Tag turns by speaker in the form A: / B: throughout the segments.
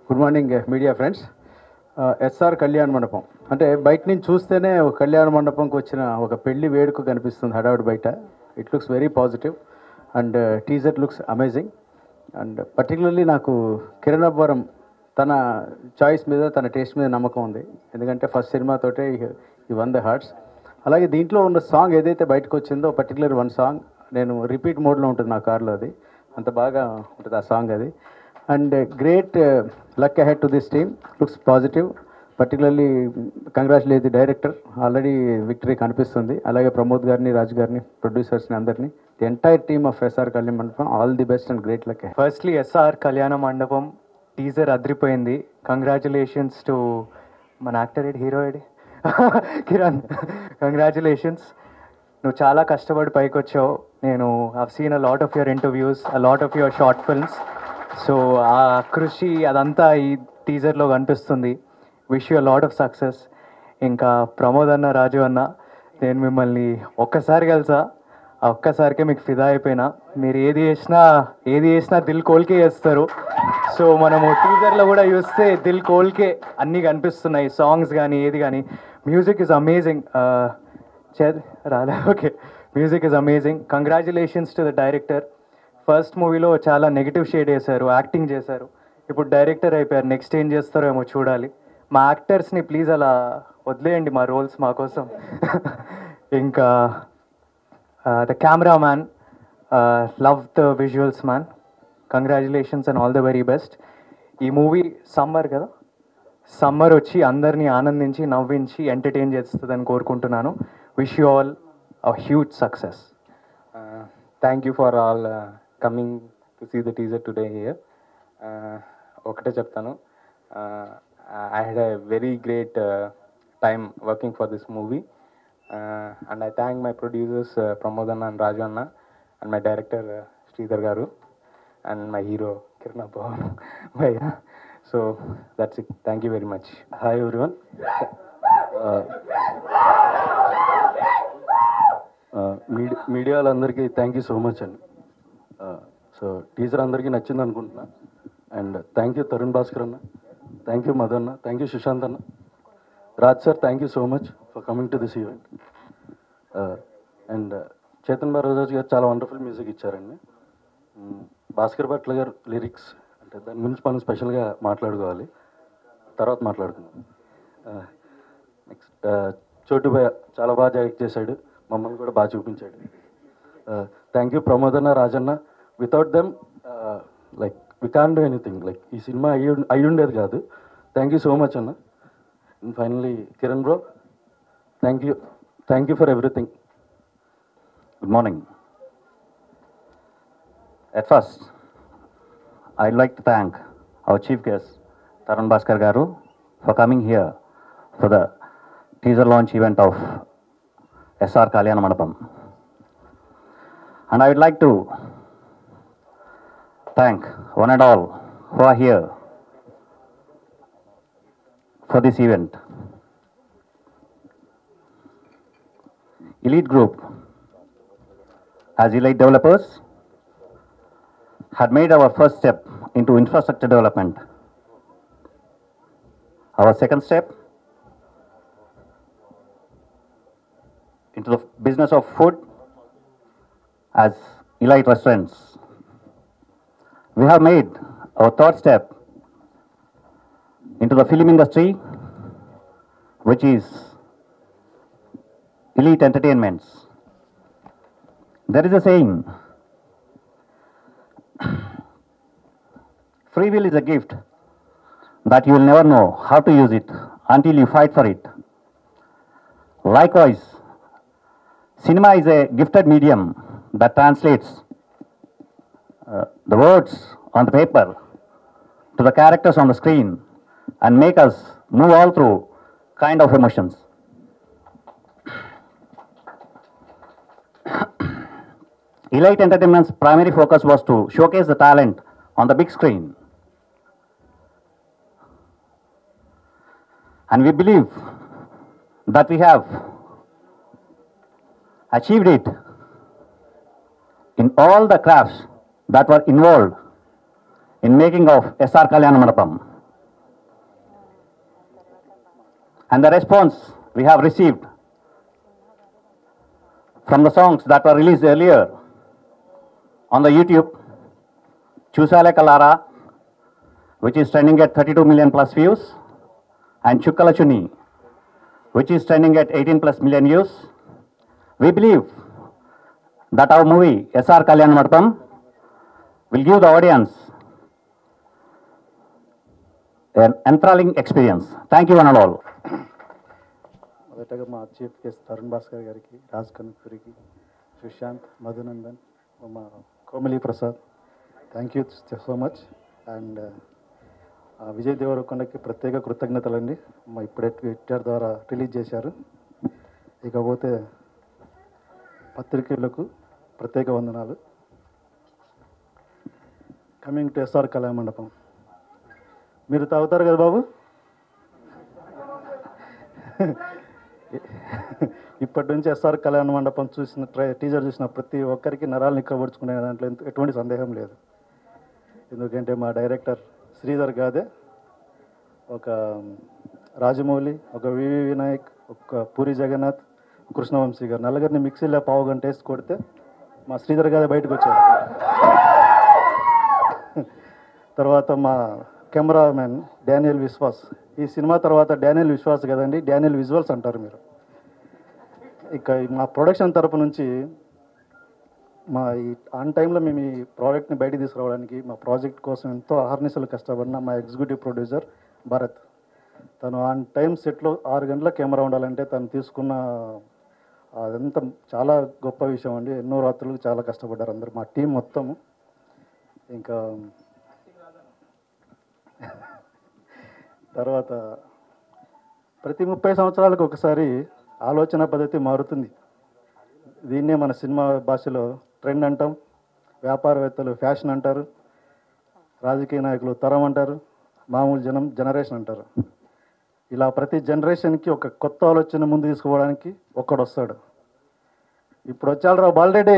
A: Good morning media friends SR Kalyana Mandapam అంటే బయట నుంచి చూస్తేనే ఒక కళ్యాణ మండపంకి వచ్చిన ఒక పెళ్లి వేడుక కనిపిస్తుంది హడావుడి బయట it looks very positive and teaser looks amazing and particularly నాకు కిరణ్ అబ్బవరం తన చాయిస్ మీద తన టేస్ట్ మీద నమ్మకం ఉంది ఎందుకంటే ఫస్ట్ సినిమాతోటే ఈ వన్ ద హార్ట్స్ అలాగే దీంట్లో ఉన్న సాంగ్ ఏదైతే బయటకు వచ్చిందో పర్టికులర్ వన్ సాంగ్ నేను రిపీట్ మోడ్లో ఉంటుంది నా కార్లో అది అంత బాగా ఉంటుంది ఆ సాంగ్ అది and great luck ahead to this team looks positive particularly congratulate the director already victory కనిపిస్తుంది అలాగే ప్రమోద్ గారిని రాజు గారిని ప్రొడ్యూసర్స్ని అందరినీ the entire team of SR Kalyan Mandapam all the best and great luck
B: firstly SR Kalyana Mandapam teaser అదిరిపోయింది కంగ్రాచులేషన్స్ టు మన actor ఎడ్ hero ఎడ్ కిరణ్ కంగ్రాచులేషన్స్ నువ్వు చాలా కష్టపడి పైకి వచ్చావు నేను have seen a lot of your interviews a lot of your short films so ఆ కృషి అదంతా ఈ టీజర్లో కనిపిస్తుంది wish you lot of success ఇంకా ప్రమోద్ అన్న రాజు అన్న నేను మిమ్మల్ని ఒక్కసారి కలిసా ఆ ఒక్కసారికే మీకు ఫిదా అయిపోయినా మీరు ఏది చేసినా ఏది చేసినా దిల్ కోల్కే చేస్తారు సో మనము టీజర్లో కూడా చూస్తే దిల్ కోల్కే అన్నీ కనిపిస్తున్నాయి సాంగ్స్ కానీ ఏది కానీ మ్యూజిక్ ఇస్ అమేజింగ్ రాలే okay music is amazing congratulations to the director first మూవీలో చాలా నెగిటివ్ షేడ్ వేశారు యాక్టింగ్ చేశారు ఇప్పుడు డైరెక్టర్ అయిపోయారు నెక్స్ట్ ఏం చేస్తారో ఏమో చూడాలి మా యాక్టర్స్ని ప్లీజ్ అలా వదిలేయండి మా రోల్స్ మా కోసం ఇంకా the camera man love the visuals man congratulations and all the very best ఈ మూవీ సమ్మర్ కదా సమ్మర్ వచ్చి అందరినీ ఆనందించి నవ్వించి ఎంటర్టైన్ చేస్తుందని కోరుకుంటున్నాను wish you all a huge success
C: thank you for all coming to see the teaser today here ఒకటే చెప్తాను I had a very great time working for this movie and I thank my producers Pramod అన్న and Raju అన్న and my director Sridhar గారు and my hero Kiran Pawan భయ్య so that's it thank you very much
D: hi everyone media media వాళ్ళందరికీ thank you so much అండి so teaser అందరికీ నచ్చింది అనుకుంటున్నా and thank you Tarun Bhaskar అన్న thank you Madanna thank you Sushanth అన్న Raj sir thank you so much for coming to this event and Chetan Baraju గారు చాలా wonderful music ఇచ్చారండి Mm, భాస్కర్ భట్ల గారు లిరిక్స్ అంటే దాని గురించి మనం స్పెషల్గా మాట్లాడుకోవాలి తర్వాత మాట్లాడుకుందాం నెక్స్ట్ చోటు భయ చాలా బాగా డైరెక్ట్ చేశాడు మమ్మల్ని కూడా బాగా చూపించాడు థ్యాంక్ యూ ప్రమోదన్న రాజన్న without them like we can do anything like ఈ సినిమా అయ్యి అయ్యి ఉండేది కాదు థ్యాంక్ యూ సో మచ్ అన్న and finally Kiran bro thank you thank you for everything
E: Good morning. At first, I'd like to thank our chief guest, Tarun Bhaskar Garu, for coming here for the teaser launch event of SR Kalyana Mandapam. And I would like to thank one and all who are here for this event. Elite Group as Elite developers had made our first step into infrastructure development. Our second step into the business of food as Elite Restaurants. We have made our third step into the film industry, which is Elite Entertainments. There is a saying free will is a gift that you will never know how to use it until you fight for it. Likewise, cinema is a gifted medium that translates uh, the words on the paper to the characters on the screen and make us move all through kind of emotions. Elite Entertainment's primary focus was to showcase the talent on the big screen. And we believe that we have achieved it in all the crafts that were involved in making of SR Kalyana Mandapam. and the response we have received from the songs that were released earlier on the YouTube, Chusale Kalara, which is trending at 32 million plus views, and Chukkalachuni, which is trending at 18 plus million views. We believe that our movie, SR Kalyan Mandapam, will give the audience an enthralling experience. Thank you one and all.
A: మొదటగా మా chief guest Tarun Bhaskar గారికి రాజ్ కనకపురికి సుశాంత్ మధునందన్ మా Komali Prasad thank you so much and Vijay దేవరకొండకి ప్రత్యేక కృతజ్ఞతలండి మా ఇప్పుడే Twitter ద్వారా రిలీజ్ చేశారు ఇకపోతే పత్రికలకు ప్రత్యేక వందనాలు కమింగ్ టు ఎస్ఆర్ కళ్యాణ మండపం మీరు తాగుతారు కదా బాబు ఇప్పటి నుంచి ఎస్ఆర్ కళ్యాణ మండపం చూసిన ట్రై టీజర్ చూసిన ప్రతి ఒక్కరికి నరాలు నిక్కబడుచుకునే దాంట్లో ఎంత- ఎటువంటి సందేహం లేదు ఎందుకంటే మా డైరెక్టర్ శ్రీధర్ గాదే ఒక రాజమౌళి ఒక వివి వినాయక్ ఒక పూరి జగన్నాథ్ కృష్ణవంశీ గారు నలుగురిని మిక్సీలో పావు గంట వేసి కొడితే మా శ్రీధర్ గాదే బయటకు వచ్చారు తర్వాత మా కెమెరామెన్ డానియల్ విశ్వాస్ ఈ సినిమా తర్వాత డానియల్ విశ్వాస్ కదండి డానియల్ విజువల్స్ అంటారు మీరు ఇక మా ప్రొడక్షన్ తరపు నుంచి మా ఈ ఆన్ టైంలో మేము ఈ ప్రోడక్ట్ని బయటికి తీసుకురావడానికి మా ప్రాజెక్ట్ కోసం ఎంతో అహర్నిశలు కష్టపడిన మా ఎగ్జిక్యూటివ్ ప్రొడ్యూసర్ భరత్ తను ఆన్ టైం సెట్లో ఆరు గంటల కెమెరా ఉండాలంటే తను తీసుకున్న అదంతా చాలా గొప్ప విషయం అండి ఎన్నో రాత్రులు చాలా కష్టపడ్డారు అందరు మా టీం మొత్తము ఇంకా తర్వాత ప్రతి ముప్పై సంవత్సరాలకు ఒకసారి ఆలోచన పద్ధతి మారుతుంది దీన్నే మన సినిమా భాషలో ట్రెండ్ అంటాం వ్యాపారవేత్తలు ఫ్యాషన్ అంటారు రాజకీయ నాయకులు తరం అంటారు మామూలు జనం జనరేషన్ అంటారు ఇలా ప్రతి జనరేషన్కి ఒక కొత్త ఆలోచన ముందు తీసుకోవడానికి ఒక్కడు వస్తాడు ఇప్పుడు వచ్చాడు రా బాలరెడ్డి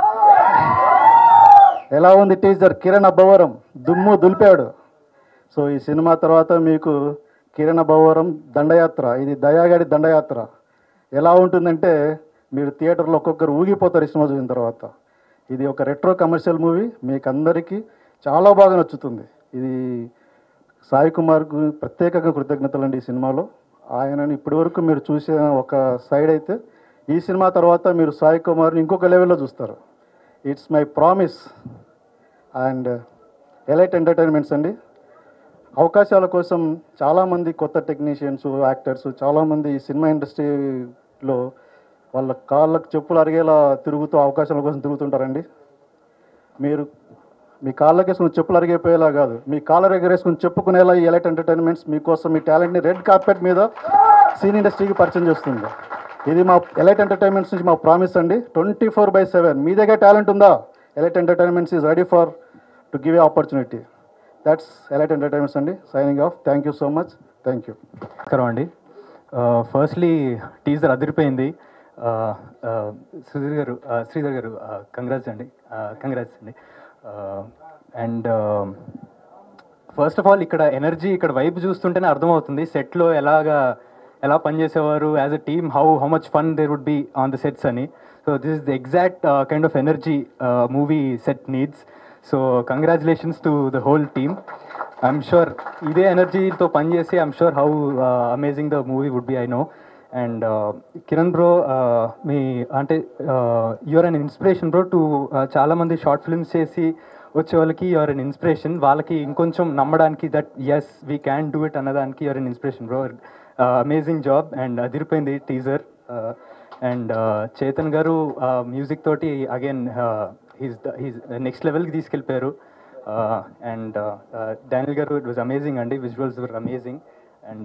A: ఎలా ఉంది టీచర్ కిరణ్ అబ్బవరం దుమ్ము దులిపాడు సో ఈ సినిమా తర్వాత మీకు కిరణ్ అబ్బవరం దండయాత్ర ఇది దయాగాడి దండయాత్ర ఎలా ఉంటుందంటే మీరు థియేటర్లో ఒక్కొక్కరు ఊగిపోతారు ఈ సినిమా చూసిన తర్వాత ఇది ఒక రెట్రో కమర్షియల్ మూవీ మీకు అందరికీ చాలా బాగా నచ్చుతుంది ఇది సాయి కుమార్కు ప్రత్యేకంగా కృతజ్ఞతలు అండి ఈ సినిమాలో ఆయనని ఇప్పటివరకు మీరు చూసిన ఒక సైడ్ అయితే ఈ సినిమా తర్వాత మీరు సాయి కుమార్ని ఇంకొక లెవెల్లో చూస్తారు it's my promise and Elite Entertainments అండి అవకాశాల కోసం చాలామంది కొత్త టెక్నీషియన్స్ యాక్టర్స్ చాలామంది ఈ సినిమా ఇండస్ట్రీలో వాళ్ళ కాళ్ళకు చెప్పులు అరిగేలా తిరుగుతూ అవకాశాల కోసం తిరుగుతుంటారండి మీరు మీ కాళ్ళకి వేసుకుని చెప్పులు అరిగిపోయేలా కాదు మీ కాళ్ళ ఎగరేసుకుని చెప్పుకునేలా ఈ ఎలైట్ ఎంటర్టైన్మెంట్స్ మీకోసం మీ టాలెంట్ని రెడ్ కార్పెట్ మీద సీన్ ఇండస్ట్రీకి పరిచయం చేస్తుంది ఇది మా ఎలైట్ ఎంటర్టైన్మెంట్స్ నుంచి మా ప్రామిస్ అండి ట్వంటీ ఫోర్ బై సెవెన్ మీ దగ్గర టాలెంట్ ఉందా Elite Entertainments is ready for to give a opportunity that's Elite Entertainments అండి signing off thank you so much thank you
B: నమస్కారం అండి ఫస్ట్లీ టీజర్ అదిరిపోయింది Uh, uh, సుధీర్ గారు uh, శ్రీధర్ గారు కంగ్రాట్స్ అండి కంగ్రాట్స్ అండి అండ్ ఫస్ట్ ఆఫ్ ఆల్ ఇక్కడ energy ఇక్కడ వైబ్ చూస్తుంటేనే అర్థమవుతుంది సెట్లో ఎలాగా ఎలా పనిచేసేవారు as a team how how much fun there would be on the sets అని so this is the exact kind of energy movie set needs so congratulations to the whole team I'm sure ఇదే ఎనర్జీతో పనిచేసి I'm sure how amazing the movie would be I know and Kiran bro మీ అంటే your an inspiration bro to చాలామంది short films చేసి వచ్చే వాళ్ళకి your an inspiration వాళ్ళకి ఇంకొంచెం నమ్మడానికి that yes we can do it అన్నదానికి your an inspiration bro amazing job and అదిరిపోయింది టీజర్ అండ్ చేతన్ గారు మ్యూజిక్ తోటి అగైన్ హీస్ హీస్ నెక్స్ట్ లెవెల్కి తీసుకెళ్ళిపోయారు అండ్ డానిల్ గారు ఇట్ వాజ్ అమేజింగ్ అండి visuals were amazing and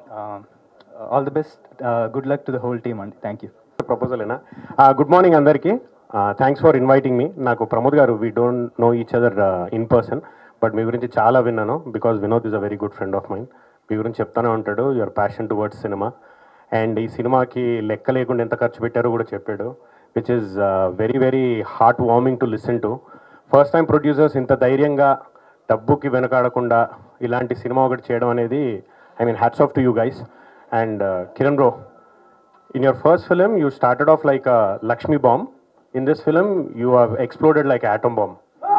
B: all the best good luck to the whole team అండి thank you
F: ప్రపోజలేనా good morning అందరికీ థ్యాంక్స్ ఫర్ ఇన్వైటింగ్ మీ నాకు ప్రమోద్ గారు we don't know each other in person but మీ గురించి చాలా విన్నాను because Vinod is a very good friend of mine మీ గురించి చెప్తానే ఉంటాడు యువర్ ప్యాషన్ టువర్డ్స్ సినిమా అండ్ ఈ సినిమాకి లెక్క లేకుండా ఎంత ఖర్చు పెట్టారో కూడా చెప్పాడు which is very very heart warming to listen to first time producers ఇంత ధైర్యంగా డబ్బుకి వెనకాడకుండా ఇలాంటి సినిమా ఒకటి చేయడం అనేది I mean hats off to you guys And uh, Kiran bro, in your first film, you started off like a Lakshmi bomb. In this film, you have exploded like atom bomb.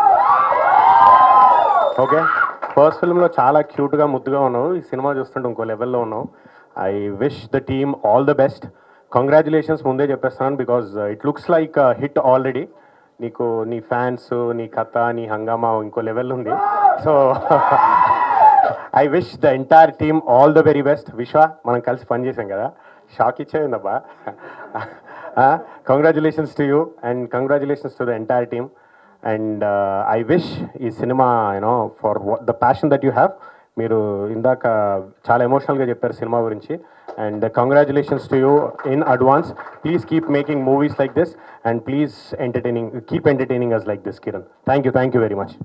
F: Okay first ఫిల్మ్లో చాలా క్యూట్గా ముద్దుగా ఉన్నావు ఈ cinema చూస్తుంటే ఇంకో లెవెల్లో ఉన్నావు I wish the team all the best congratulations ముందే చెప్పేస్తున్నాను because it looks like hit already నీకు నీ ఫ్యాన్స్ నీ కథ నీ హంగామా ఇంకో లెవెల్ ఉంది so I wish the entire team all the very best Vishwa మనం కలిసి పనిచేసాం కదా షాక్ ఇచ్చేయిందబ్బా congratulations to you and congratulations to the entire team and I wish ఈ సినిమా you know for the passion that you have మీరు ఇందాక చాలా ఎమోషనల్గా చెప్పారు సినిమా గురించి and congratulations to you in advance please keep making movies like this and please entertaining keep entertaining us like this Kiran thank you thank you very much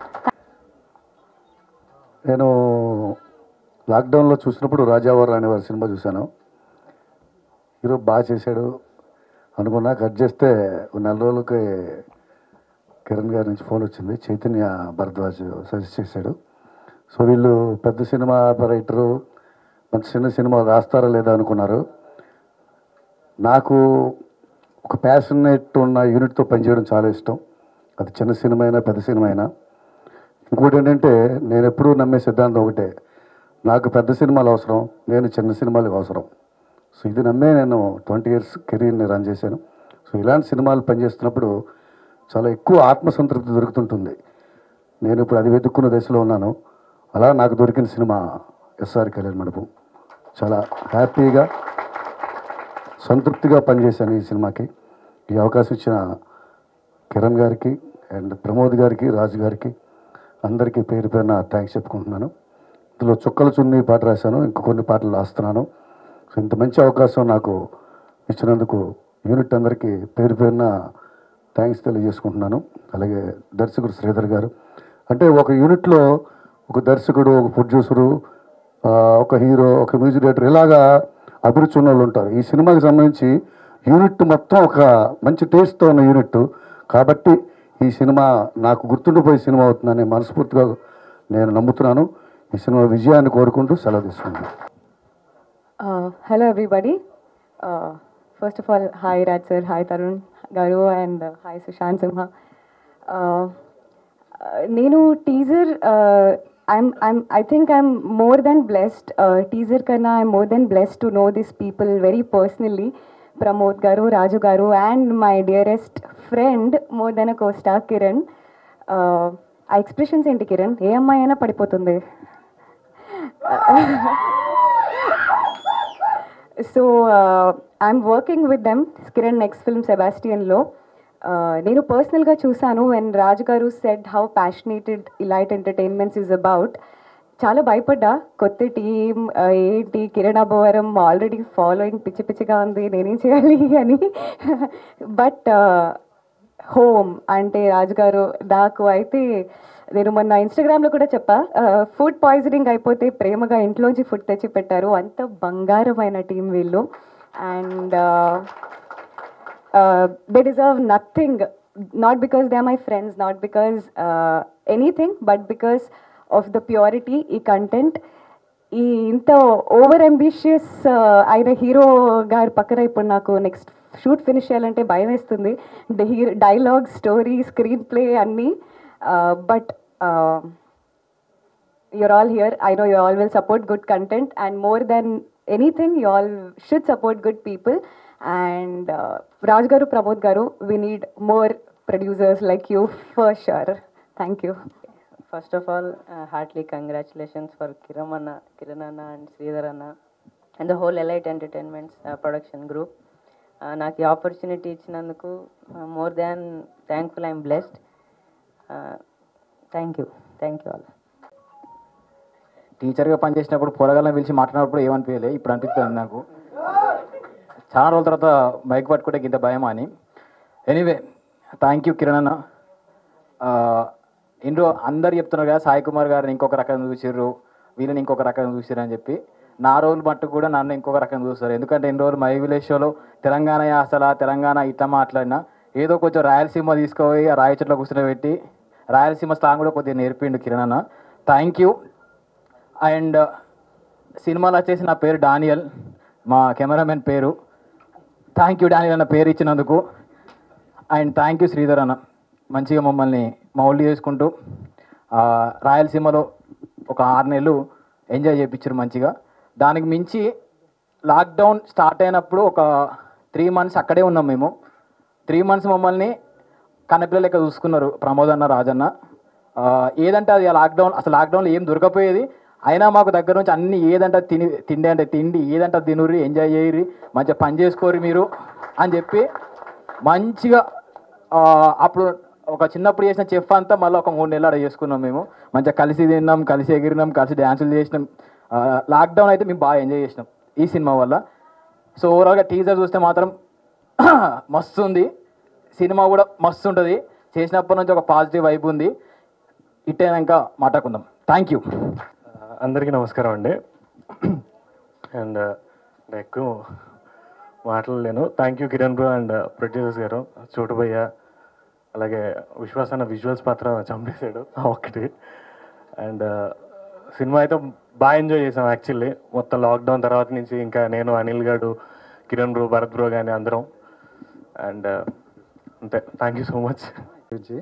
G: నేను లాక్డౌన్లో చూసినప్పుడు రాజావారు అనే వారి సినిమా చూశాను హీరో బాగా చేశాడు అనుకున్నా కట్ చేస్తే ఒక నెల రోజులకి కిరణ్ గారి నుంచి ఫోన్ వచ్చింది చైతన్య భరద్వాజ్ సజెస్ట్ చేశాడు సో వీళ్ళు పెద్ద సినిమా రైటరు మంచి చిన్న సినిమా రాస్తారా లేదా అనుకున్నారు నాకు ఒక ప్యాషనేట్ ఉన్న యూనిట్తో పనిచేయడం చాలా ఇష్టం అది చిన్న సినిమా అయినా పెద్ద సినిమా అయినా ఇంకోటి ఏంటంటే నేను ఎప్పుడూ నమ్మే సిద్ధాంతం ఒకటే నాకు పెద్ద సినిమాలు అవసరం నేను చిన్న సినిమాలకు అవసరం సో ఇది నమ్మే నేను ట్వంటీ ఇయర్స్ కెరీర్ని రన్ చేశాను సో ఇలాంటి సినిమాలు పనిచేస్తున్నప్పుడు చాలా ఎక్కువ ఆత్మసంతృప్తి దొరుకుతుంటుంది నేను ఇప్పుడు అది వెతుక్కున్న దశలో ఉన్నాను అలా నాకు దొరికిన సినిమా ఎస్ఆర్ కళ్యాణ్ మండపం చాలా హ్యాపీగా సంతృప్తిగా పనిచేశాను ఈ సినిమాకి ఈ అవకాశం ఇచ్చిన కిరణ్ గారికి అండ్ ప్రమోద్ గారికి రాజు గారికి అందరికీ పేరు పేరున థ్యాంక్స్ చెప్పుకుంటున్నాను ఇందులో చుక్కల చున్ని పాట రాశాను ఇంక కొన్ని పాటలు రాస్తున్నాను సో ఇంత మంచి అవకాశం నాకు ఇచ్చినందుకు యూనిట్ అందరికీ పేరు పేరున థ్యాంక్స్ తెలియజేసుకుంటున్నాను అలాగే దర్శకుడు శ్రీధర్ గారు అంటే ఒక యూనిట్లో ఒక దర్శకుడు ఒక ప్రొడ్యూసరు ఆ, ఒక హీరో ఒక మ్యూజిక్ డైరెక్టర్ ఇలాగా అభిరుచి ఉన్న వాళ్ళు ఉంటారు ఈ సినిమాకి సంబంధించి యూనిట్ మొత్తం ఒక మంచి టేస్ట్తో ఉన్న యూనిట్ కాబట్టి ఈ సినిమా నాకు గుర్తుండిపోయే సినిమా అవుతుందని మనస్ఫూర్తిగా నేను నమ్ముతున్నాను ఈ సినిమా విజయాన్ని కోరుకుంటూ సెలవు తీసుకున్నాను
H: Uh, hello, everybody. Uh, first of all, hi Raj sir, hi Tarun Garu, and uh, hi Sushant Simha. Uh, uh, నేను teaser I'm I'm I think I'm more than blessed teaser కన్నా I'm more than blessed to know this people very personally Pramod గారు రాజు గారు and my dearest friend more than a కోస్టా కిరణ్ ఆ expressions ఏంటి కిరణ్ ఏ అమ్మాయి అయినా పడిపోతుంది so I'm working with them Kiran next film సెబాస్టియన్లో నేను పర్సనల్గా చూశాను అండ్ రాజు గారు said how passionated Elite Entertainments is about చాలా భయపడ్డా కొత్త టీం ఏంటి కిరణ్ అబ్బవరం ఆల్రెడీ ఫాలోయింగ్ పిచ్చి పిచ్చిగా ఉంది నేనేం చేయాలి అని బట్ హోమ్ అంటే రాజుగారు నాకు అయితే నేను మొన్న ఇన్స్టాగ్రామ్లో కూడా చెప్పా ఫుడ్ పాయిజనింగ్ అయిపోతే ప్రేమగా ఇంట్లోంచి ఫుడ్ తెచ్చి పెట్టారు అంత బంగారమైన టీం వీళ్ళు and they deserve nothing not because they are my friends not because anything but because of the purity ఈ కంటెంట్ ఈ ఇంత ఓవర్ అంబిషియస్ అయిన హీరో గారి పక్కన ఇప్పుడు నాకు నెక్స్ట్ షూట్ ఫినిష్ చేయాలంటే భయం వేస్తుంది డైలాగ్ స్టోరీ స్క్రీన్ ప్లే అన్నీ but you're all here. I know you all will support good content, and more than anything, you all should support good people. And uh, Raj Garu, Pramod Garu, we need more producers like you for sure. Thank you.
I: First of all, uh, heartily congratulations for Kiran Anna, Kiran Anna and Sridhar Anna and the whole Elite Entertainments uh, production group. Uh, నాకు ఈ opportunity ఇచ్చినందుకు more than thankful I'm blessed thank you thank you all
J: టీచర్గా పనిచేసినప్పుడు పొరగాలను పిలిచి మాట్లాడినప్పుడు ఏమనిపించలే ఇప్పుడు అనిపిస్తుంది నాకు చాలా రోజుల తర్వాత మైక్ పట్టుకుంటే ఇంత భయమా అని ఎనీవే థ్యాంక్ యూ కిరణ్ అన్న ఇందులో అందరు చెప్తున్నారు కదా సాయి కుమార్ గారిని ఇంకొక రకంగా చూసిర్రు వీళ్ళని ఇంకొక రకంగా చూసిర్రు అని చెప్పి నా రోజులు మట్టు కూడా నన్ను ఇంకొక రకంగా చూస్తారు ఎందుకంటే ఇన్ని రోజులు మై విలేజ్ షోలో తెలంగాణ యాసల తెలంగాణ ఇట్లా మాట్లాడినా ఏదో కొంచెం రాయలసీమ తీసుకుపోయి ఆ రాయి చెట్లో కూర్చోబెట్టి రాయలసీమ స్లాంగ్ కూడా కొద్దిగా నేర్పిండు కిరణ్ అన్న థ్యాంక్ యూ అండ్ సినిమాలో వచ్చేసి నా పేరు డానియల్ మా కెమెరామెన్ పేరు థ్యాంక్ యూ డానియల్ అన్న పేరు ఇచ్చినందుకు అండ్ థ్యాంక్ యూ శ్రీధర్ అన్న మంచిగా మమ్మల్ని మౌల్డ్ చేసుకుంటూ ఆ, రాయలసీమలో ఒక ఆరు నెలలు ఎంజాయ్ చేయించారు మంచిగా దానికి మించి లాక్డౌన్ స్టార్ట్ అయినప్పుడు ఒక త్రీ మంత్స్ అక్కడే ఉన్నాం మేము త్రీ మంత్స్ మమ్మల్ని కన్నపిల్ల లెక్క చూసుకున్నారు ప్రమోద్ అన్న రాజన్న ఆ, ఏదంటే అది ఆ లాక్డౌన్ అసలు లాక్డౌన్లో ఏం దొరకపోయేది అయినా మాకు దగ్గర నుంచి అన్ని ఏదంటే అది తిని తిండి అంటే తిండి ఏదంటే అది తినుర్రి ఎంజాయ్ చేయరి మంచిగా పని చేసుకోరు మీరు అని చెప్పి మంచిగా ఆ, అప్పుడు ఒక చిన్నప్పుడు చేసిన చెఫ్ అంతా మళ్ళీ ఒక మూడు నెలలు అక్కడ చేసుకున్నాం మేము మంచిగా కలిసి తిన్నాం కలిసి ఎగిరినాం కలిసి డ్యాన్సులు చేసినాం ఆ, లాక్డౌన్ అయితే మేము బాగా ఎంజాయ్ చేసినాం ఈ సినిమా వల్ల సో ఓవరాల్గా టీజర్ చూస్తే మాత్రం మస్తు ఉంది సినిమా కూడా మస్తు ఉంటుంది చేసినప్పటి నుంచి ఒక పాజిటివ్ వైబ్ ఉంది ఇట్టేనాక మాట్లాడుకుందాం థ్యాంక్ యూ
K: అందరికీ నమస్కారం అండి అండ్ ఎక్కువ మాట్లాడలేను thank you Kiran bro and producers గారు చోటుబయ్య అలాగే విశ్వాస్ అన్న విజువల్స్ మాత్రం చంపేశాడు ఆ ఒక్కటి అండ్ సినిమా అయితే బాగా ఎంజాయ్ చేసాం యాక్చువల్లీ మొత్తం లాక్డౌన్ తర్వాత నుంచి ఇంకా నేను అనిల్ గారు కిరణ్ బ్రో భరత్ బ్రో కానీ అందరం అండ్ అంతే థ్యాంక్ యూ సో మచ్
G: గురించి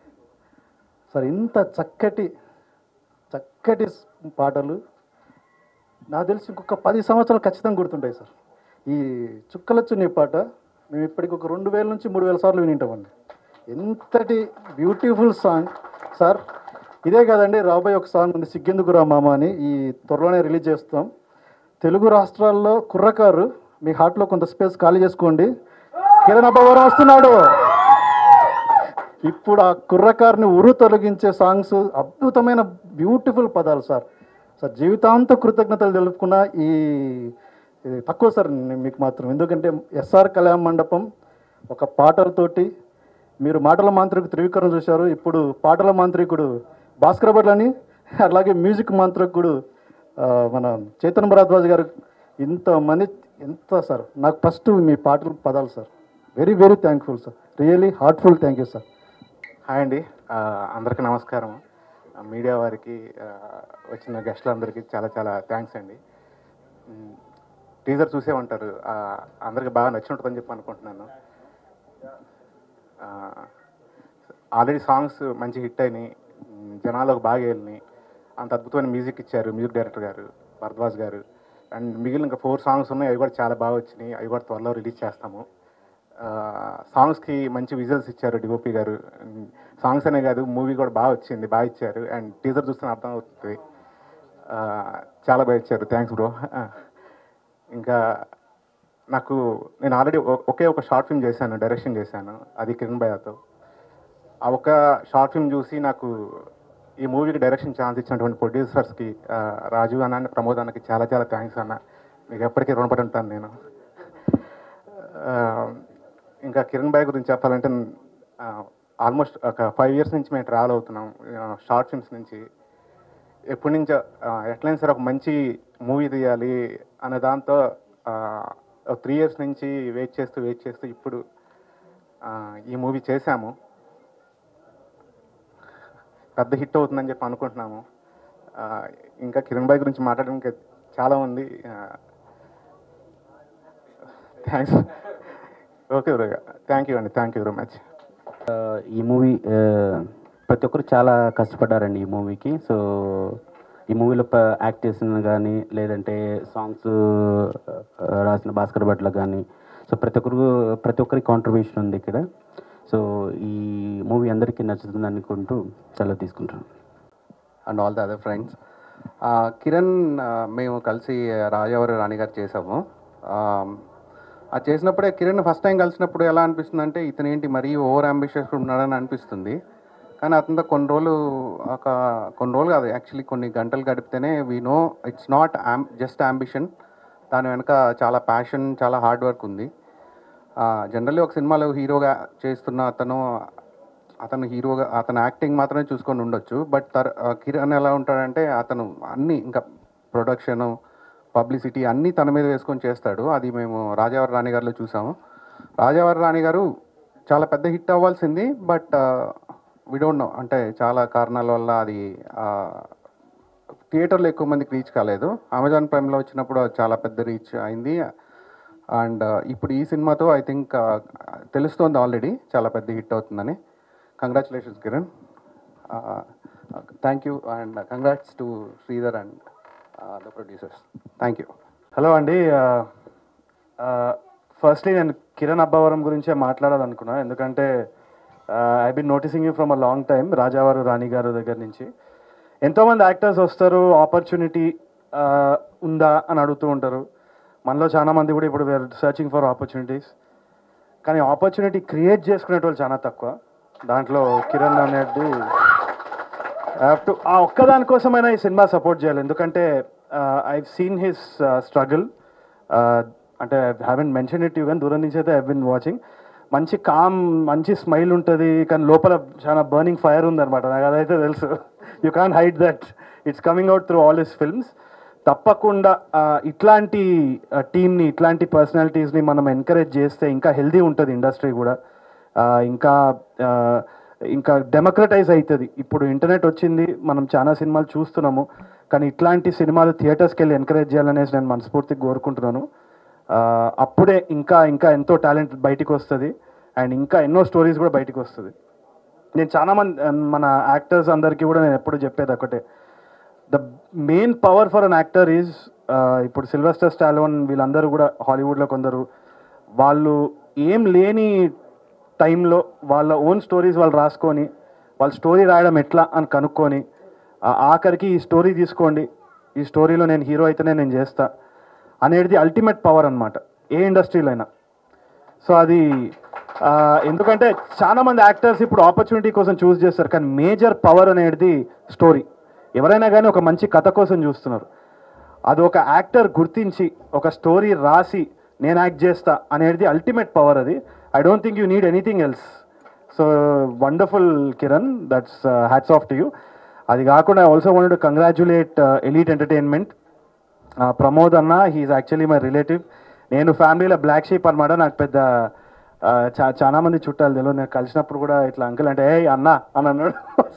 G: సార్ ఇంత చక్కటి చక్కటి స్- పాటలు నాకు తెలిసి ఇంకొక పది సంవత్సరాలు ఖచ్చితంగా గుర్తుంటాయి సార్ ఈ చుక్కలచ్చు నీ పాట మేము ఇప్పటికి ఒక రెండు వేల నుంచి మూడు వేల సార్లు వినింటామండి ఎంతటి బ్యూటిఫుల్ సాంగ్ సార్ ఇదే కాదండి రాబోయే ఒక సాంగ్ ఉంది సిగ్గెందుకురా మామ అని ఈ త్వరలోనే రిలీజ్ చేస్తాం తెలుగు రాష్ట్రాల్లో కుర్రకారు మీ హార్ట్లో కొంత స్పేస్ ఖాళీ చేసుకోండి కిరణ్ అబ్బవరం వస్తున్నాడు ఇప్పుడు ఆ కుర్రకారుని ఉరు తొలగించే సాంగ్స్ అద్భుతమైన బ్యూటిఫుల్ పదాలు సార్ సార్ జీవితాంత కృతజ్ఞతలు తెలుపుకున్న ఈ ఇది తక్కువ సార్ నేను మీకు మాత్రం ఎందుకంటే ఎస్ఆర్ కళ్యాణ మండపం ఒక పాటలతోటి మీరు మాటల మాంత్రికు త్రివిక్రమ్ చూశారు ఇప్పుడు పాటల మాంత్రికుడు భాస్కర్ భట్ అని అలాగే మ్యూజిక్ మాంత్రికుడు ఆ, మన చైతన్య భరద్వాజ్ గారు ఇంతమంది ఎంత సార్ నాకు ఫస్ట్ మీ పాటలు పదాలు sir very very thankful sir really heartful thank you sir
F: hi అండి ఆ, అందరికీ నమస్కారం ఆ, మీడియా వారికి ఆ, వచ్చిన గెస్టులందరికీ చాలా చాలా థ్యాంక్స్ అండి మ్, టీజర్ చూసే ఉంటారు ఆ, అందరికీ బాగా నచ్చి ఉంటుందని చెప్పి అనుకుంటున్నాను ఆ, ఆల్రెడీ సాంగ్స్ మంచి హిట్ అయినాయి మ్, జనాలకు బాగా వెళ్ళినాయి అంత అద్భుతమైన మ్యూజిక్ ఇచ్చారు మ్యూజిక్ డైరెక్టర్ గారు భరద్వాజ్ గారు అండ్ మిగిలిన ఇంకా ఫోర్ సాంగ్స్ ఉన్నాయి అవి కూడా చాలా బాగా వచ్చినాయి అవి కూడా త్వరలో రిలీజ్ చేస్తాము ఆ, సాంగ్స్కి మంచి విజువల్స్ ఇచ్చారు డిఓపి గారు సాంగ్స్ అనే కాదు మూవీ కూడా బాగా వచ్చింది బాగా ఇచ్చారు అండ్ టీజర్ చూస్తే అర్థం అవుతుంది ఆ, చాలా బాగా ఇచ్చారు థ్యాంక్స్ బ్రో ఇంకా నాకు నేను ఆల్రెడీ ఒకే ఒక షార్ట్ ఫిల్మ్ చేశాను డైరెక్షన్ చేశాను అది కిరణ్ భయాతో ఆ ఒక షార్ట్ ఫిల్మ్ చూసి నాకు ఈ మూవీకి డైరెక్షన్ ఛాన్స్ ఇచ్చినటువంటి ప్రొడ్యూసర్స్కి రాజు అన్న ప్రమోద్ అన్నకి చాలా చాలా థ్యాంక్స్ అన్న మీకు ఎప్పటికీ రుణపడి ఉంటాను నేను ఆ, ఇంకా కిరణ్ బాయ్ గురించి చెప్పాలంటే ఆల్మోస్ట్ ఒక ఫైవ్ ఇయర్స్ నుంచి మేము ట్రావెల్ అవుతున్నాం షార్ట్ ఫిల్మ్స్ నుంచి ఎప్పటి నుంచో ఆ, ఎట్లయినా సరే ఒక మంచి మూవీ తీయాలి అనే దాంతో త్రీ ఇయర్స్ నుంచి వెయిట్ చేస్తూ వెయిట్ చేస్తూ ఇప్పుడు ఆ, ఈ మూవీ చేశాము పెద్ద హిట్ అవుతుందని చెప్పి అనుకుంటున్నాము ఆ, ఇంకా కిరణ్ బాయ్ గురించి మాట్లాడడానికి చాలా ఉంది థ్యాంక్స్ ఓకే థ్యాంక్ యూ అండి థ్యాంక్ యూ వెరీ మచ్
L: ఈ మూవీ ఆ, ప్రతి ఒక్కరు చాలా కష్టపడ్డారండి ఈ మూవీకి సో ఈ మూవీలో యాక్ట్ చేసిన కానీ లేదంటే సాంగ్స్ రాసిన భాస్కర్ భట్ల కానీ సో ప్రతి ఒక్కరు ప్రతి ఒక్కరి కాంట్రిబ్యూషన్ ఉంది ఇక్కడ సో ఈ మూవీ అందరికీ నచ్చుతుంది అనుకుంటూ సెలవు తీసుకుంటాను
M: and all the other friends Kiran ఆ, మేము కలిసి రాజావారి రాణి గారు చేసాము ఆ, అది చేసినప్పుడే కిరణ్ ఫస్ట్ టైం కలిసినప్పుడు ఎలా అనిపిస్తుంది అంటే ఇతను ఏంటి మరీ ఓవర్ అంబిషియస్ ఉన్నాడని అనిపిస్తుంది కానీ అతనితో కొన్ని రోజులు ఒక కొన్ని రోజులు కాదు యాక్చువల్లీ కొన్ని గంటలు గడిపితేనే we know it's not just ambition దాని వెనక చాలా ప్యాషన్ చాలా హార్డ్ వర్క్ ఉంది జనరల్లీ ఒక సినిమాలో హీరోగా చేస్తున్న అతను అతను హీరోగా అతను యాక్టింగ్ మాత్రమే చూసుకొని ఉండొచ్చు బట్ తర్ ఆ, కిరణ్ ఎలా ఉంటాడంటే అతను అన్ని ఇంకా ప్రొడక్షన్ పబ్లిసిటీ అన్నీ తన మీద వేసుకొని చేస్తాడు అది మేము రాజావారి రాణి గారిలో చూసాము రాజావారి రాణి గారు చాలా పెద్ద హిట్ అవ్వాల్సింది బట్ వి డోంట్ నో అంటే చాలా కారణాల వల్ల అది థియేటర్లో ఎక్కువ మందికి రీచ్ కాలేదు అమెజాన్ ప్రైమ్లో వచ్చినప్పుడు అది చాలా పెద్ద రీచ్ అయింది అండ్ ఇప్పుడు ఈ సినిమాతో ఐ థింక్ తెలుస్తోంది ఆల్రెడీ చాలా పెద్ద హిట్ అవుతుందని congratulations Kiran thank you and congrats to Sridhar and the producers thank you
K: hello అండి ఫస్ట్లీ నేను కిరణ్ అబ్బవరం గురించే మాట్లాడాలనుకున్నా ఎందుకంటే I been noticing you from a long time Rajavaru Rani గారు దగ్గర నుంచి ఎంతోమంది యాక్టర్స్ వస్తారు ఆపర్చునిటీ ఉందా అని అడుగుతూ ఉంటారు మనలో చాలా మంది కూడా ఇప్పుడు వేర్ సర్చింగ్ ఫర్ ఆపర్చునిటీస్ కానీ ఆపర్చునిటీ క్రియేట్ చేసుకునే వాళ్ళు చాలా తక్కువ దాంట్లో కిరణ్ అనేది హ్యావ్ టు ఆ ఒక్కదాని కోసమైనా ఈ సినిమా సపోర్ట్ చేయాలి ఎందుకంటే ఐ సీన్ హిస్ స్ట్రగుల్ అంటే I haven't mention it you కానీ దూరం నుంచి అయితే ఐ బిన్ వాచింగ్ మంచి కామ్ మంచి స్మైల్ ఉంటుంది కానీ లోపల చాలా బర్నింగ్ ఫైర్ ఉందన్నమాట నాకు అదైతే తెలుసు you can hide that it's coming out through all his films తప్పకుండా ఆ, ఇట్లాంటి టీమ్ని ఇట్లాంటి పర్సనాలిటీస్ని మనం ఎంకరేజ్ చేస్తే ఇంకా హెల్దీ ఉంటుంది ఇండస్ట్రీ కూడా ఆ, ఇంకా ఆ, ఇంకా డెమోక్రటైజ్ అవుతుంది ఇప్పుడు ఇంటర్నెట్ వచ్చింది మనం చాలా సినిమాలు చూస్తున్నాము కానీ ఇట్లాంటి సినిమాలు థియేటర్స్కి వెళ్ళి ఎంకరేజ్ చేయాలనేసి నేను మనస్ఫూర్తిగా కోరుకుంటున్నాను ఆ, అప్పుడే ఇంకా ఇంకా ఎంతో టాలెంట్ బయటికి వస్తుంది అండ్ ఇంకా ఎన్నో స్టోరీస్ కూడా బయటికి వస్తుంది నేను చాలా మంది మన యాక్టర్స్ అందరికీ కూడా నేను ఎప్పుడు చెప్పేది ఒకటే the main power for an actor is ఇప్పుడు సిల్వెస్టర్ స్టాలోన్ వీళ్ళందరూ కూడా హాలీవుడ్లో కొందరు వాళ్ళు ఏం లేని టైంలో వాళ్ళ ఓన్ స్టోరీస్ వాళ్ళు రాసుకొని వాళ్ళ స్టోరీ రాయడం ఎట్లా అని కనుక్కొని ఆ ఆఖరికి ఈ స్టోరీ తీసుకోండి ఈ స్టోరీలో నేను హీరో అయితేనే నేను చేస్తా అనేది అల్టిమేట్ పవర్ అన్నమాట ఏ ఇండస్ట్రీలో అయినా సో అది ఆ, ఎందుకంటే చాలా మంది యాక్టర్స్ ఇప్పుడు ఆపర్చునిటీ కోసం చూస్ చేస్తారు కానీ మేజర్ పవర్ అనేది స్టోరీ ఎవరైనా కానీ ఒక మంచి కథ కోసం చూస్తున్నారు అది ఒక యాక్టర్ గుర్తించి ఒక స్టోరీ రాసి నేను యాక్ట్ చేస్తా అనేది అల్టిమేట్ పవర్ అది I don't think you need anything else so wonderful Kiran that's hats off to you అది కాకుండా I also want to congratulate Elite Entertainment Pramod అన్న హీఈస్ యాక్చువల్లీ మై రిలేటివ్ నేను ఫ్యామిలీలో బ్లాక్ షీప్ అనమాట నాకు పెద్ద ఆ, చా చాలా మంది చుట్టాలు తెలియదు నేను కలిసినప్పుడు కూడా ఇట్లా అంకుల్ అంటే ఏ అన్న అని అన్నాడు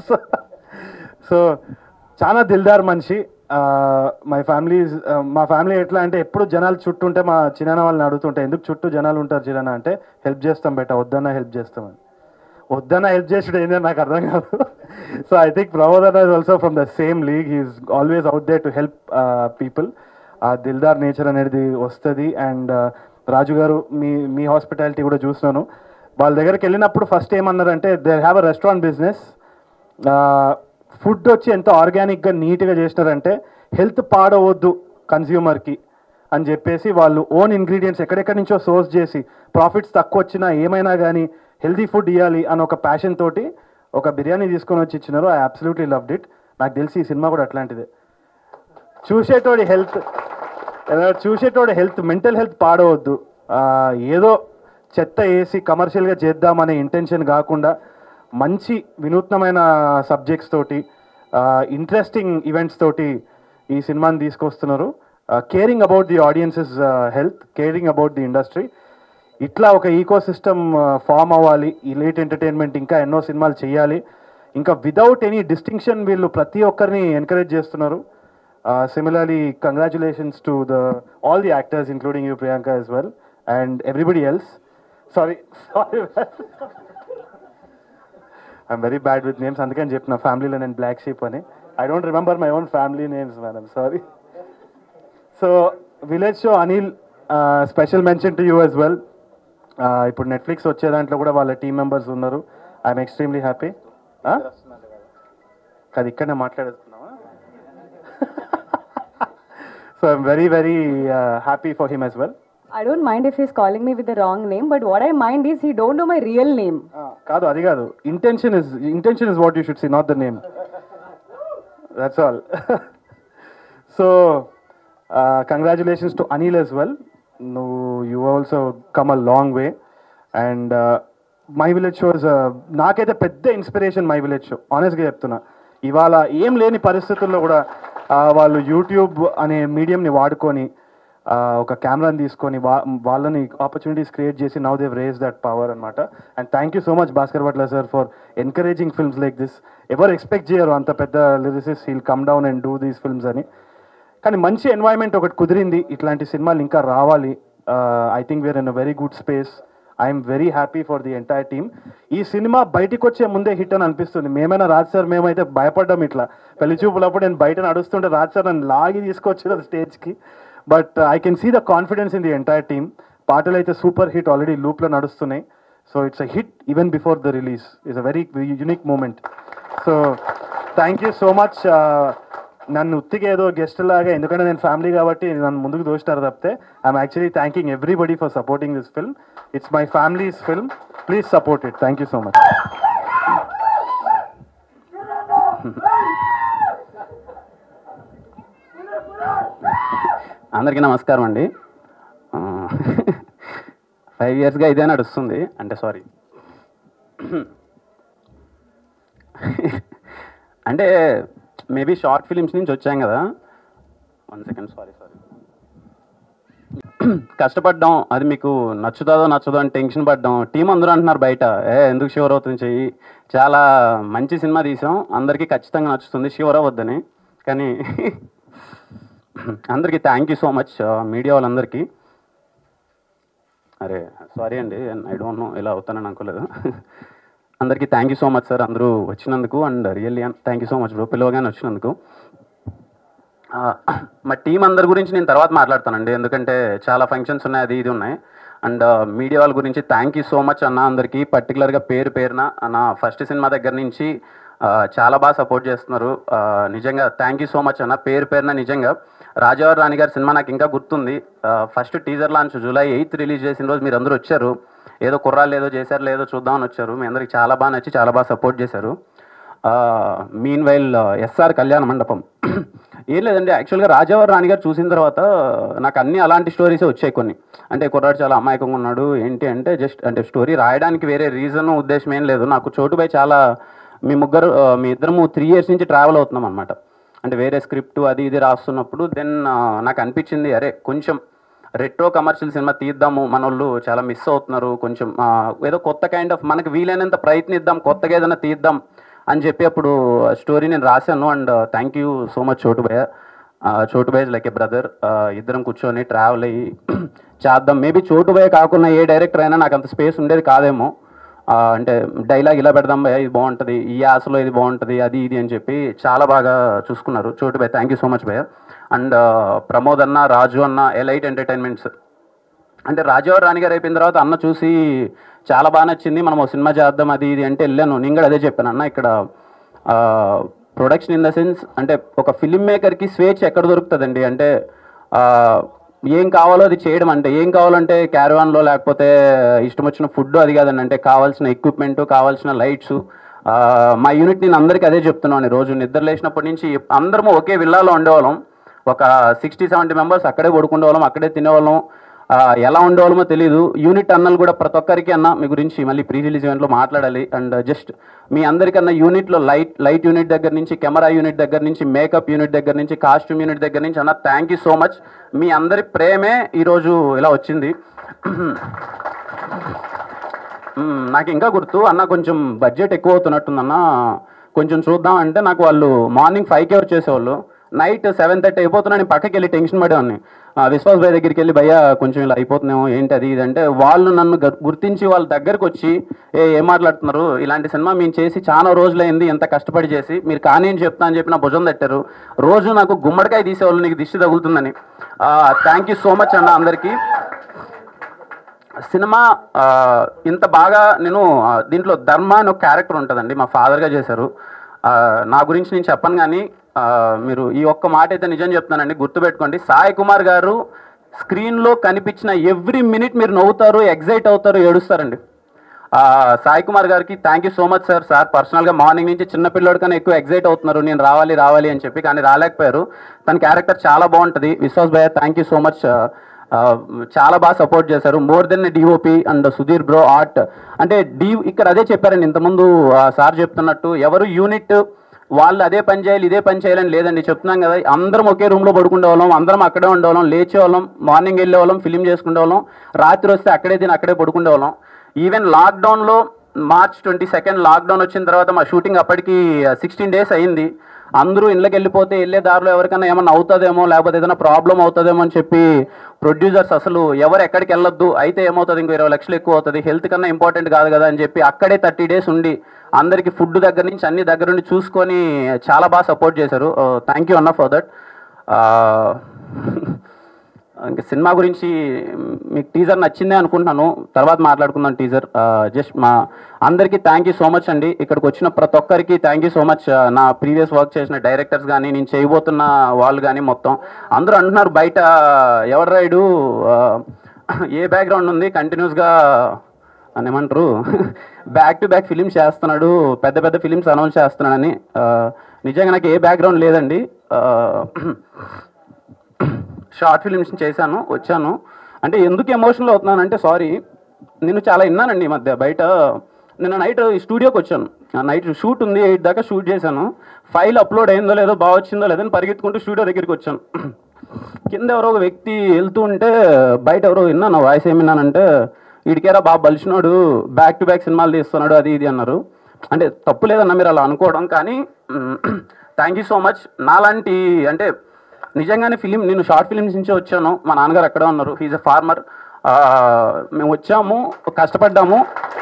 K: సో చాలా దిల్దార్ మనిషి మై ఫ్యామిలీ మా ఫ్యామిలీ ఎట్లా అంటే ఎప్పుడు జనాలు చుట్టూ ఉంటే మా చిన్న వాళ్ళని అడుగుతుంటే ఎందుకు చుట్టూ జనాలు ఉంటారు చిన్న అంటే హెల్ప్ చేస్తాం బెట వద్దన్నా హెల్ప్ చేస్తామని వద్దన్న హెల్ప్ చేసుడు ఏంటో నాకు అర్థం కాదు సో ఐ థింక్ ప్రమోద్ అన్న is also from the same league he's always out there to help people ఆ దిల్దార్ నేచర్ అనేది వస్తుంది అండ్ రాజు గారు మీ మీ హాస్పిటాలిటీ కూడా చూసినాను వాళ్ళ దగ్గరికి వెళ్ళినప్పుడు ఫస్ట్ ఏమన్నారంటే they have a restaurant business food వచ్చి ఎంతో ఆర్గానిక్గా నీట్గా చేసినారంటే హెల్త్ పాడవద్దు కన్జ్యూమర్కి అని చెప్పేసి వాళ్ళు ఓన్ ఇంగ్రీడియంట్స్ ఎక్కడెక్కడి నుంచో సోర్స్ చేసి ప్రాఫిట్స్ తక్కువ వచ్చినా ఏమైనా కానీ హెల్తీ ఫుడ్ ఇవ్వాలి అని ఒక ప్యాషన్ తోటి ఒక బిర్యానీ తీసుకొని వచ్చి ఇచ్చినారు ఐ అబ్సల్యూట్లీ లవ్డ్ ఇట్ నాకు తెలిసి ఈ సినిమా కూడా అట్లాంటిదే చూసేటోడి హెల్త్ చూసేటోడి హెల్త్ మెంటల్ హెల్త్ పాడవద్దు ఆ, ఏదో చెత్త వేసి కమర్షియల్గా చేద్దామనే ఇంటెన్షన్ కాకుండా మంచి వినూత్నమైన సబ్జెక్ట్స్ తోటి ఇంట్రెస్టింగ్ ఈవెంట్స్ తోటి ఈ సినిమాని తీసుకొస్తున్నారు caring about the audiences health caring about the industry ఇట్లా ఒక ఈకో సిస్టమ్ ఫామ్ అవ్వాలి ఈ లేట్ ఎంటర్టైన్మెంట్ ఇంకా ఎన్నో సినిమాలు చేయాలి ఇంకా వితౌట్ ఎనీ డిస్టింక్షన్ వీళ్ళు ప్రతి ఒక్కరిని ఎంకరేజ్ చేస్తున్నారు similarly congratulations to the all the actors including you Priyanka as well and everybody else sorry sorry I'm very bad with names అందుకని చెప్పిన ఫ్యామిలీలో నేను బ్లాక్ షీప్ అని I don't remember my own family names man sorry so Village Show Anil special mention to you as well ఇప్పుడు Netflix వచ్చే దాంట్లో కూడా వాళ్ళ టీం మెంబర్స్ ఉన్నారు ఐఎమ్ ఎక్స్ట్రీమ్లీ హ్యాపీ కాదు ఇక్కడనే మాట్లాడేస్తున్నావా so I'm very very happy for him as well
H: I don't mind if he's calling me with the wrong name, but what I mind is he don't know my real name.
K: కాదు అది కాదు intention is intention is what you should see not the name that's all so congratulations to Anil as well నువ్వు you also come a long way and My Village Show is నాకైతే పెద్ద inspiration My Village Show ఆనెస్ట్గా చెప్తున్నా ఇవాళ ఏం లేని పరిస్థితుల్లో కూడా ఆ, వాళ్ళు యూట్యూబ్ అనే మీడియంని వాడుకొని ఆ, ఒక కెమెరాని తీసుకొని వా వాళ్ళని ఆపర్చునిటీస్ క్రియేట్ చేసి నౌ దేవ్ రేస్ దట్ పవర్ అనమాట and thank you so much Bhaskar Bhatla sir for encouraging films like this ఎవరు ఎక్స్పెక్ట్ చేయరు అంత పెద్ద lyricists will come down and do these films అని కానీ మంచి ఎన్వైరన్మెంట్ ఒకటి కుదిరింది ఇట్లాంటి సినిమాలు ఇంకా రావాలి I think we're in a very good space I'm very happy for the entire team ఈ సినిమా బయటికి వచ్చే ముందే హిట్ అని అనిపిస్తుంది మేమైనా రాజ్ సార్ మేమైతే భయపడ్డాం ఇట్లా పెళ్లి చూపులప్పుడు నేను బయట నడుస్తుంటే రాజ్ సార్ నన్ను లాగి తీసుకొచ్చారు స్టేజ్కి but I can see the confidence in the entire team పాటలు అయితే సూపర్ హిట్ ఆల్రెడీ లూప్లో నడుస్తున్నాయి so it's a hit even before the release it's a very unique moment so thank you so much నన్ను ఉత్తిగా ఏదో guest లాగా ఎందుకంటే నేను ఫ్యామిలీ కాబట్టి నన్ను ముందుకు దోస్తారు తప్పితే I'm actually thanking everybody for supporting this film it's my family's film please support it thank you so much
L: అందరికీ నమస్కారం అండి ఫైవ్ ఇయర్స్గా ఇదే నడుస్తుంది అంటే సారీ అంటే మేబీ షార్ట్ ఫిలిమ్స్ నుంచి వచ్చాం కదా వన్ సెకండ్ సారీ సారీ కష్టపడ్డాం అది మీకు నచ్చుతుందో నచ్చదో అని టెన్షన్ పడ్డాం టీం అందరూ అంటున్నారు బయట ఏ ఎందుకు షివర్ అవుతుంది చెయ్యి చాలా మంచి సినిమా తీసాం అందరికీ ఖచ్చితంగా నచ్చుతుంది షివర్ అవ్వద్దని కానీ అందరికీ thank you so much media వాళ్ళందరికీ అరే సారీ అండి ఐ డోంట్ నో ఇలా అవుతానని అనుకోలేదు అందరికీ thank you so much sir అందరూ వచ్చినందుకు and really thank you so much bro పిలవగానే వచ్చినందుకు ఆ, మా టీం అందరి గురించి నేను తర్వాత మాట్లాడతానండి ఎందుకంటే చాలా ఫంక్షన్స్ ఉన్నాయి అది ఇది ఉన్నాయి అండ్ మీడియా వాళ్ళ గురించి థ్యాంక్ యూ సో మచ్ అన్న అందరికీ పర్టికులర్గా పేరు పేరున నా ఫస్ట్ సినిమా దగ్గర నుంచి ఆ, చాలా బాగా సపోర్ట్ చేస్తున్నారు ఆ, నిజంగా థ్యాంక్ యూ సో మచ్ అన్న పేరు పేరున నిజంగా రాజావారి రాణి గారి సినిమా నాకు ఇంకా గుర్తుంది first teaser launch July eighth release చేసిన రోజు మీరు అందరూ వచ్చారు ఏదో కుర్రాళ్ళు ఏదో చేశారు లేదో చూద్దామని వచ్చారు మీ అందరికి చాలా బాగా నచ్చి చాలా బాగా సపోర్ట్ చేశారు మీన్ వైల్ ఎస్ఆర్ కళ్యాణ మండపం ఏం లేదండి యాక్చువల్గా రాజావారి రాణి గారు చూసిన తర్వాత నాకు అన్ని అలాంటి స్టోరీసే వచ్చాయి కొన్ని అంటే కుర్రాడు చాలా అమాయకంగా ఉన్నాడు ఏంటి అంటే జస్ట్ అంటే స్టోరీ రాయడానికి వేరే రీజన్ ఉద్దేశం ఏం లేదు నాకు చోటుపై చాలా మీ ముగ్గురు ఆ, మీ ఇద్దరము త్రీ ఇయర్స్ నుంచి ట్రావెల్ అవుతున్నాం అనమాట అంటే వేరే స్క్రిప్ట్ అది ఇది రాస్తున్నప్పుడు దెన్ నాకు అనిపించింది అరే కొంచెం రెట్రో కమర్షియల్ సినిమా తీద్దాము మన వాళ్ళు చాలా మిస్ అవుతున్నారు కొంచెం ఆ, ఏదో కొత్త కైండ్ ఆఫ్ మనకు వీలైనంత ప్రయత్నిద్దాం కొత్తగా ఏదైనా తీద్దాం అని చెప్పి అప్పుడు స్టోరీ నేను రాశాను and thank you so much Chotu భయ చోటు భయ లైక్ ఏ బ్రదర్ ఇద్దరం కూర్చొని ట్రావెల్ అయ్యి చేద్దాం మేబీ చోటు భయ కాకుండా ఏ డైరెక్టర్ అయినా నాకు అంత స్పేస్ ఉండేది కాదేమో ఆ, అంటే డైలాగ్ ఇలా పెడదాం భయ ఇది బాగుంటుంది ఈ యాసలో ఇది బాగుంటుంది అది ఇది అని చెప్పి చాలా బాగా చూసుకున్నారు చోటు భయ థ్యాంక్ యూ సో మచ్ భయ అండ్ ప్రమోద్ అన్న రాజు అన్న ఎలైట్ ఎంటర్టైన్మెంట్స్ అంటే రాజావారి రాణి గారు అయిపోయిన తర్వాత అన్న చూసి చాలా బాగా నచ్చింది మనం ఒక సినిమా చేద్దాం అది ఇది అంటే వెళ్ళాను నేను కూడా అదే చెప్పాను అన్న ఇక్కడ ప్రొడక్షన్ ఇన్ ద సెన్స్ అంటే ఒక ఫిల్మ్ మేకర్కి స్వేచ్ఛ ఎక్కడ దొరుకుతుందండి అంటే ఆ, ఏం కావాలో అది చేయడం అంటే ఏం కావాలంటే క్యారవాన్లో లేకపోతే ఇష్టం వచ్చిన ఫుడ్ అది కాదండి అంటే కావాల్సిన ఎక్విప్మెంట్ కావాల్సిన లైట్స్ మా యూనిట్ నేను అందరికీ అదే చెప్తున్నాను రోజు నిద్ర లేచినప్పటి నుంచి అందరము ఒకే విల్లాలో ఉండేవాళ్ళం ఒక సిక్స్టీ సెవెంటీ మెంబర్స్ అక్కడే పడుకునేవాళ్ళం అక్కడే తినేవాళ్ళం ఆ, ఎలా ఉండేవాళ్ళమో తెలియదు యూనిట్ అన్నలు కూడా ప్రతి ఒక్కరికి అన్న మీ గురించి మళ్ళీ ప్రీ రిలీజ్ ఈవెంట్లో మాట్లాడాలి అండ్ జస్ట్ మీ అందరికన్నా యూనిట్లో లైట్ లైట్ యూనిట్ దగ్గర నుంచి కెమెరా యూనిట్ దగ్గర నుంచి మేకప్ యూనిట్ దగ్గర నుంచి కాస్ట్యూమ్ యూనిట్ దగ్గర నుంచి అన్న థ్యాంక్ యూ సో మచ్ మీ అందరి ప్రేమే ఈరోజు ఇలా వచ్చింది మ్మ్, నాకు ఇంకా గుర్తు అన్న కొంచెం బడ్జెట్ ఎక్కువ అవుతున్నట్టుందన్న కొంచెం చూద్దాం అంటే నాకు వాళ్ళు మార్నింగ్ ఫైవ్కి ఎవరు చేసేవాళ్ళు నైట్ సెవెన్ థర్టీ అయిపోతున్నా నేను పక్కకి వెళ్ళి టెన్షన్ పడేవాడిని ఆ, విశ్వాస్ భాయ్ దగ్గరికి వెళ్ళి భయ్యా కొంచెం ఇలా అయిపోతున్నామో ఏంటి అది ఇది అంటే వాళ్ళు నన్ను గ- గుర్తించి వాళ్ళ దగ్గరకు వచ్చి ఏ ఏం మాట్లాడుతున్నారు ఇలాంటి సినిమా మేము చేసి చాలా రోజులైంది ఎంత కష్టపడి చేసి మీరు కానీ అని చెప్తా అని చెప్పి నా భుజం తట్టారు రోజు నాకు గుమ్మడికాయ తీసేవాళ్ళు నీకు దిష్టి తగులుతుందని థ్యాంక్ యూ సో మచ్ అన్న అందరికీ సినిమా ఆ, ఇంత బాగా నేను ఆ, దీంట్లో ధర్మ అని ఒక క్యారెక్టర్ ఉంటుందండి మా ఫాదర్గా చేశారు ఆ, నా గురించి నేను చెప్పను కానీ ఆ, మీరు ఈ ఒక్క మాట అయితే నిజం చెప్తానండి గుర్తుపెట్టుకోండి సాయి కుమార్ గారు స్క్రీన్లో కనిపించిన ఎవ్రీ మినిట్ మీరు నవ్వుతారు ఎగ్జైట్ అవుతారు ఏడుస్తారండి ఆ, సాయి కుమార్ గారికి thank you so much sir sir పర్సనల్గా మార్నింగ్ నుంచి చిన్న పిల్లోడి కన్నా ఎక్కువ ఎగ్జైట్ అవుతున్నారు నేను రావాలి రావాలి అని చెప్పి కానీ రాలేకపోయారు తన క్యారెక్టర్ చాలా బాగుంటుంది విశ్వాస్ భయ్య థ్యాంక్ యూ సో మచ్ చాలా బాగా సపోర్ట్ చేశారు more than DOP and Sudheer bro art అంటే డి ఇక్కడ అదే చెప్పారండి ఇంతకుముందు ఆ, సార్ చెప్తున్నట్టు ఎవరు యూనిట్ వాళ్ళు అదే పని చేయాలి ఇదే పని చేయాలని లేదండి చెప్తున్నాం కదా అందరం ఒకే రూమ్లో పడుకునే వాళ్ళం అందరం అక్కడే ఉండేవాళ్ళం లేచేవాళ్ళం మార్నింగ్ వెళ్ళే వాళ్ళం ఫిలిం చేసుకునే వాళ్ళం రాత్రి వస్తే అక్కడే తిని అక్కడే పడుకునే వాళ్ళం ఈవెన్ లాక్డౌన్లో మార్చ్ ట్వంటీ సెకండ్ లాక్డౌన్ వచ్చిన తర్వాత మా షూటింగ్ అప్పటికి సిక్స్టీన్ డేస్ అయింది అందరూ ఇళ్ళకి వెళ్ళిపోతే వెళ్ళే దారిలో ఎవరికైనా ఏమైనా అవుతుందేమో లేకపోతే ఏదైనా ప్రాబ్లం అవుతుందేమో అని చెప్పి ప్రొడ్యూసర్స్ అసలు ఎవరు ఎక్కడికి వెళ్ళొద్దు అయితే ఏమవుతుంది ఇంకో ఇరవై లక్షలు ఎక్కువ అవుతుంది హెల్త్ కన్నా ఇంపార్టెంట్ కాదు కదా అని చెప్పి అక్కడే థర్టీ డేస్ ఉండి అందరికి ఫుడ్ దగ్గర నుంచి అన్ని దగ్గర నుండి చూసుకొని చాలా బాగా సపోర్ట్ చేశారు థ్యాంక్ యూ అన్న ఫర్ దట్ ఇంకా సినిమా గురించి మీకు టీజర్ నచ్చిందే అనుకుంటున్నాను తర్వాత మాట్లాడుకుందాం టీజర్ జస్ట్ మా అందరికీ థ్యాంక్ యూ సో మచ్ అండి ఇక్కడికి వచ్చిన ప్రతి ఒక్కరికి థ్యాంక్ యూ సో మచ్ నా ప్రీవియస్ వర్క్ చేసిన డైరెక్టర్స్ కానీ నేను చేయబోతున్న వాళ్ళు కానీ మొత్తం అందరూ అంటున్నారు బయట ఎవరు రైడు ఏ బ్యాక్గ్రౌండ్ ఉంది కంటిన్యూస్గా అని ఏమంటారు బ్యాక్ టు బ్యాక్ ఫిలిమ్స్ చేస్తున్నాడు పెద్ద పెద్ద ఫిలిమ్స్ అనౌన్స్ చేస్తున్నాడని ఆ, నిజంగా నాకు ఏ బ్యాక్గ్రౌండ్ లేదండి ఆ, షార్ట్ ఫిలిమ్స్ చేశాను వచ్చాను అంటే ఎందుకు ఎమోషనల్ అవుతున్నానంటే సారీ నేను చాలా విన్నానండి ఈ మధ్య బయట నిన్న నైట్ స్టూడియోకి వచ్చాను నైట్ షూట్ ఉంది ఎయిట్ దాకా షూట్ చేశాను ఫైల్ అప్లోడ్ అయిందో లేదో బాగా వచ్చిందో లేదో అని పరిగెత్తుకుంటూ స్టూడియో దగ్గరికి వచ్చాను కింద ఎవరో ఒక వ్యక్తి వెళ్తూ ఉంటే బయట ఎవరో విన్నాను వాయిస్ ఏమి విన్నానంటే వీడికేరా బాగా బలిచినోడు బ్యాక్ టు బ్యాక్ సినిమాలు తీస్తున్నాడు అది ఇది అన్నారు అంటే తప్పు లేదన్న మీరు అలా అనుకోవడం కానీ థ్యాంక్ యూ సో మచ్ నాలాంటి అంటే నిజంగానే ఫిలిం నేను షార్ట్ ఫిలిమ్స్ నుంచే వచ్చాను మా నాన్నగారు అక్కడే ఉన్నారు హీజ్ ఎ ఫార్మర్ మేము వచ్చాము కష్టపడ్డాము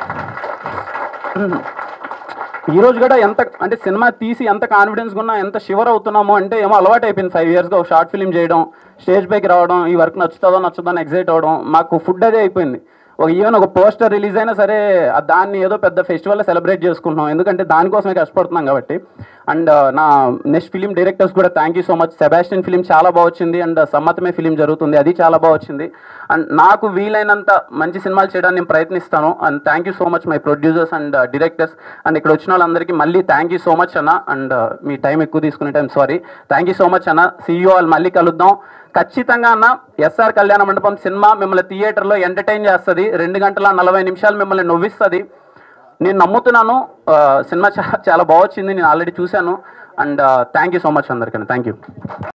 L: ఈ రోజు కూడా ఎంత అంటే సినిమా తీసి ఎంత కాన్ఫిడెన్స్ ఉన్నా ఎంత షివర్ అవుతున్నామో అంటే ఏమో అలవాటు అయిపోయింది ఫైవ్ ఇయర్స్గా ఒక షార్ట్ ఫిల్మ్ చేయడం స్టేజ్ పైకి రావడం ఈ వర్క్ నచ్చుతుందో నచ్చుతుందో అని ఎగ్జైట్ అవ్వడం మాకు ఫుడ్ అదే అయిపోయింది ఒక ఈవెన్ ఒక పోస్టర్ రిలీజ్ అయినా సరే ఆ దాన్ని ఏదో పెద్ద ఫెస్టివల్ సెలబ్రేట్ చేసుకుంటున్నాం ఎందుకంటే దానికోసమే కష్టపడుతున్నాం కాబట్టి అండ్ నా నెక్స్ట్ ఫిలిం డైరెక్టర్స్ కూడా thank you so much Sebastian film చాలా బాగా వచ్చింది అండ్ సమ్మతమే ఫిలిం జరుగుతుంది అది చాలా బాగా వచ్చింది అండ్ నాకు వీలైనంత మంచి సినిమాలు చేయడానికి నేను ప్రయత్నిస్తాను and thank you so much my producers and directors and ఇక్కడ వచ్చిన వాళ్ళందరికీ మళ్ళీ థ్యాంక్ యూ సో మచ్ అన్న అండ్ మీ టైం ఎక్కువ తీసుకునే time sorry thank you so much అన్న సీఈఓ వాళ్ళు మళ్ళీ కలుద్దాం ఖచ్చితంగా అన్న ఎస్ఆర్ కళ్యాణ మండపం సినిమా మిమ్మల్ని థియేటర్లో ఎంటర్టైన్ చేస్తుంది రెండు గంటల నలభై నిమిషాలు మిమ్మల్ని నవ్విస్తుంది నేను నమ్ముతున్నాను ఆ, సినిమా చాలా చాలా బాగా వచ్చింది నేను ఆల్రెడీ చూశాను and thank you so much అందరికీ థ్యాంక్ యూ